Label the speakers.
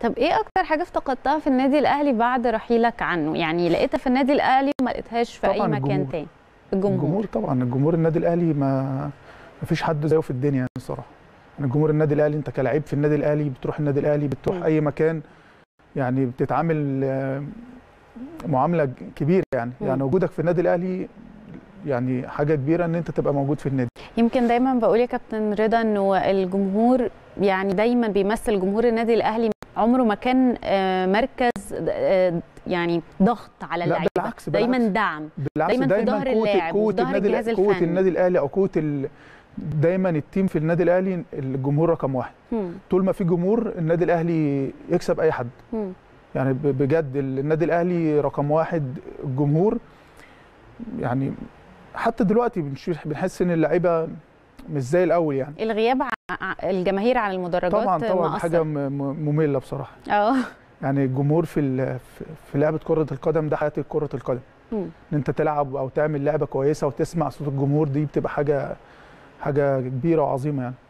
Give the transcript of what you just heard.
Speaker 1: طب ايه اكتر حاجه افتقدتها في النادي الاهلي بعد رحيلك عنه يعني لقيتها في النادي الاهلي وما لقيتهاش في اي
Speaker 2: طبعاً
Speaker 1: مكان
Speaker 2: الجمهور.
Speaker 1: تاني الجمهور,
Speaker 2: الجمهور طبعا الجمهور النادي الاهلي ما ما فيش حد زيه في الدنيا يعني الصراحه يعني الجمهور النادي الاهلي انت كلاعب في النادي الاهلي بتروح النادي الاهلي بتروح
Speaker 1: مم.
Speaker 2: اي مكان يعني بتتعامل آه، معامله كبيره يعني
Speaker 1: مم.
Speaker 2: يعني وجودك في النادي الاهلي يعني حاجه كبيره ان انت تبقى موجود في النادي
Speaker 1: يمكن دايما بقول يا كابتن رضا انه الجمهور يعني دايما بيمثل جمهور النادي الاهلي عمره ما كان آه، مركز آه، يعني ضغط على
Speaker 2: لا
Speaker 1: اللعيبه
Speaker 2: بالعكس
Speaker 1: دايما
Speaker 2: بالعكس
Speaker 1: دعم
Speaker 2: بالعكس
Speaker 1: دايماً في ظهر
Speaker 2: قوه
Speaker 1: اللاعب
Speaker 2: قوه
Speaker 1: وفي ظهر
Speaker 2: النادي
Speaker 1: الجهاز
Speaker 2: قوه
Speaker 1: الفني.
Speaker 2: النادي الاهلي او قوه ال... دايما التيم في النادي الاهلي الجمهور رقم واحد
Speaker 1: مم.
Speaker 2: طول ما في جمهور النادي الاهلي يكسب اي حد
Speaker 1: مم.
Speaker 2: يعني ب- بجد النادي الاهلي رقم واحد الجمهور يعني حتى دلوقتي بنشوف بنحس ان اللعيبه مش زي الاول يعني
Speaker 1: الغياب ع- ع- الجماهير عن المدرجات
Speaker 2: طبعا طبعا
Speaker 1: مؤثر.
Speaker 2: حاجه م- م- ممله بصراحه
Speaker 1: اه
Speaker 2: يعني الجمهور في ال- في- في لعبه كره القدم ده حياه كره القدم
Speaker 1: مم.
Speaker 2: ان انت تلعب او تعمل لعبه كويسه وتسمع صوت الجمهور دي بتبقى حاجه حاجه كبيره وعظيمه يعني